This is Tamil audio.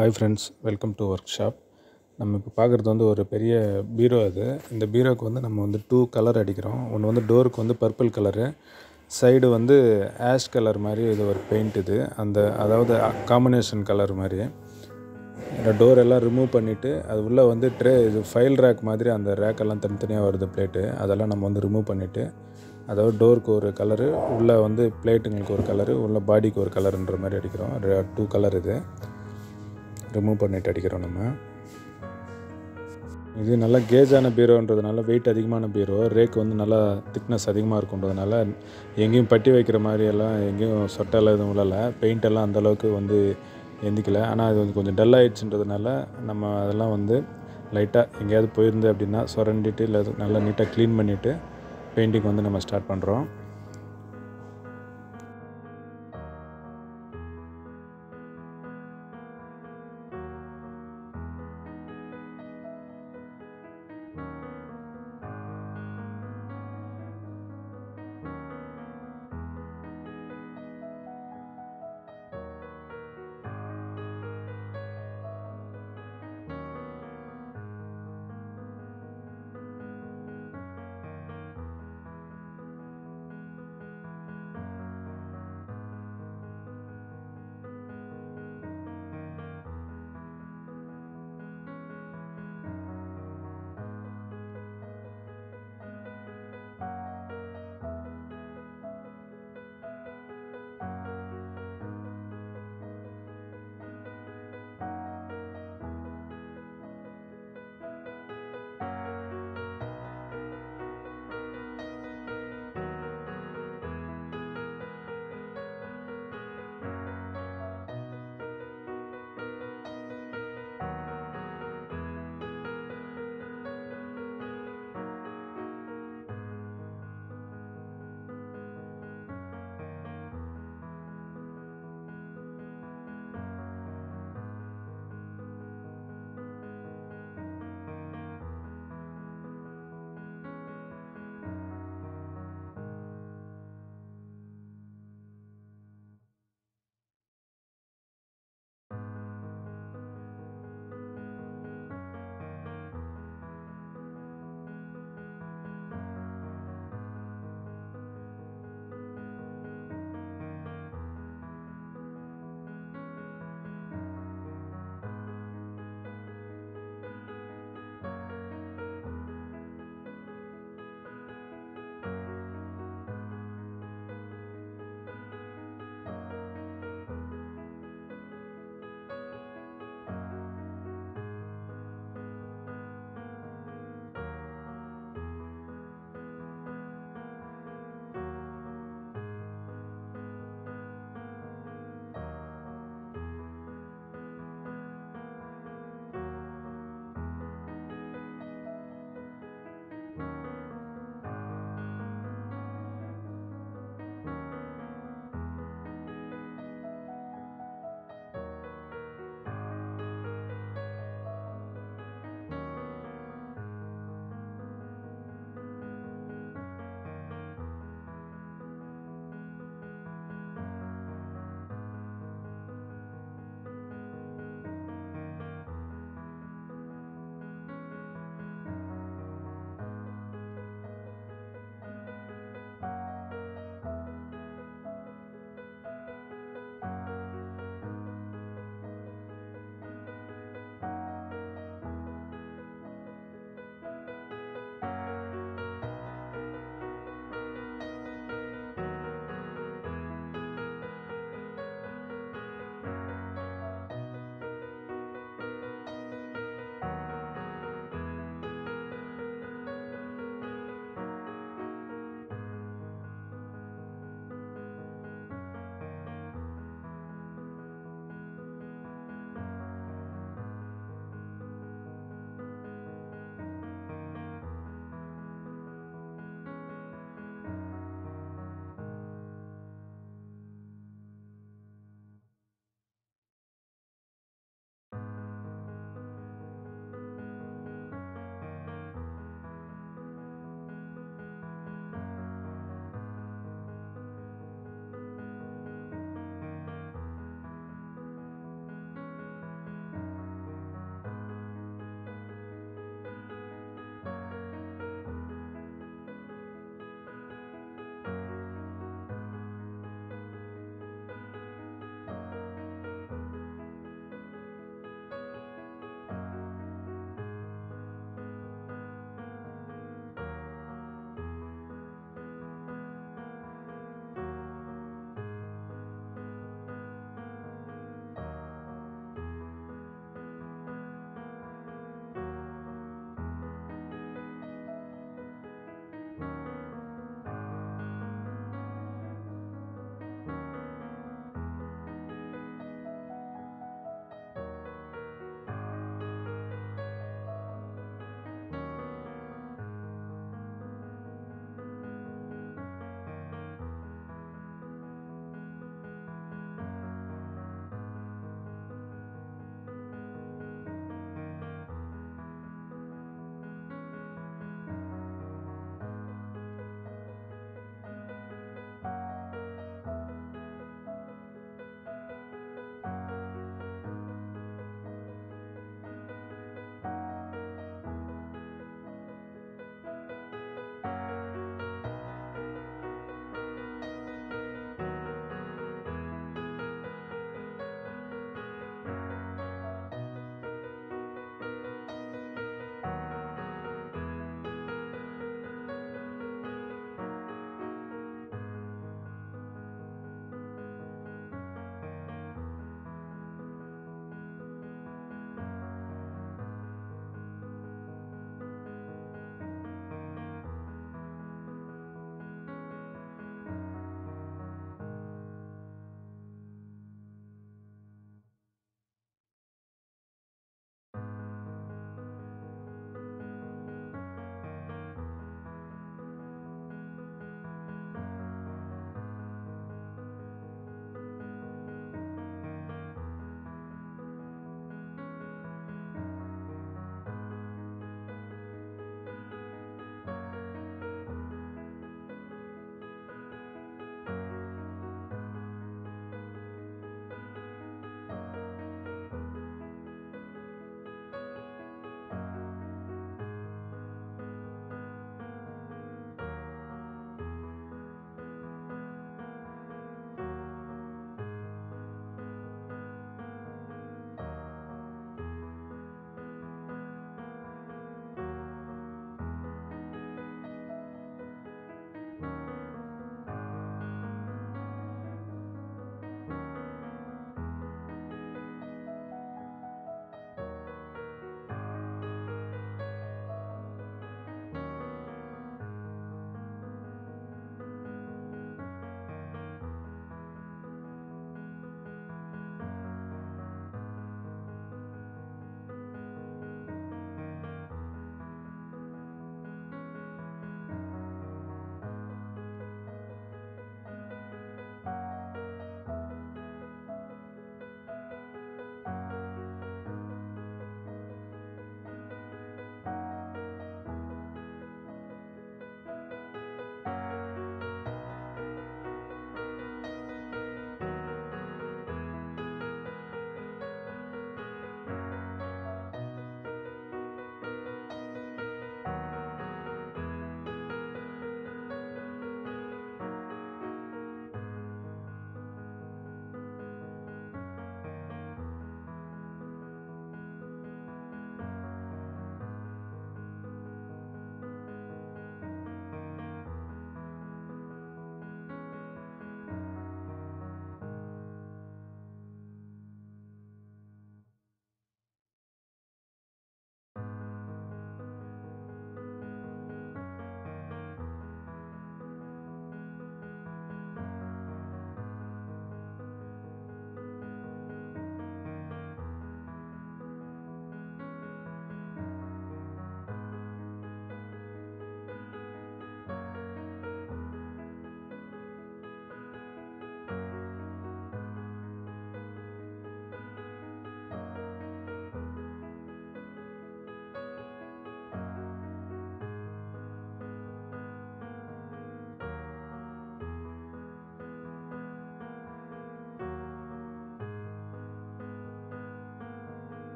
hi friends welcome to workshop நம்ம இப்போ பார்க்குறது வந்து ஒரு பெரிய பீரோ இது இந்த பீரோக்கு வந்து நம்ம வந்து டூ கலர் அடிக்கிறோம் ஒன்று வந்து டோருக்கு வந்து பர்பிள் கலரு சைடு வந்து ஆஷ் கலர் மாதிரி இது ஒரு பெயிண்ட் இது அந்த அதாவது காம்பினேஷன் கலர் மாதிரி இந்த டோர் எல்லாம் ரிமூவ் பண்ணிவிட்டு அது உள்ளே வந்து ட்ரே இது ஃபைல் ரேக் மாதிரி அந்த ரேக்கெல்லாம் தனித்தனியாக வருது பிளேட்டு அதெல்லாம் நம்ம வந்து ரிமூவ் பண்ணிவிட்டு அதாவது டோருக்கு ஒரு கலரு உள்ளே வந்து பிளேட்டுங்களுக்கு ஒரு கலரு உள்ள பாடிக்கு ஒரு கலருன்ற மாதிரி அடிக்கிறோம் டூ கலர் இது ரிமூவ் பண்ணிட்டு அடிக்கிறோம் நம்ம இது நல்லா கேஜான பீரோன்றதுனால வெயிட் அதிகமான பீரோ ரேக் வந்து நல்லா திக்னஸ் அதிகமாக இருக்குன்றதுனால எங்கேயும் பட்டி வைக்கிற மாதிரி எல்லாம் எங்கேயும் சொட்டெல்லாம் எதுவும் விழலை பெயிண்ட் எல்லாம் அந்தளவுக்கு வந்து எந்திக்கல ஆனால் அது வந்து கொஞ்சம் டல் ஆயிடுச்சுன்றதுனால நம்ம அதெல்லாம் வந்து லைட்டாக எங்கேயாவது போயிருந்து அப்படின்னா சுரண்டிட்டு இல்லை நல்லா நீட்டாக க்ளீன் பண்ணிவிட்டு பெயிண்டிங் வந்து நம்ம ஸ்டார்ட் பண்ணுறோம்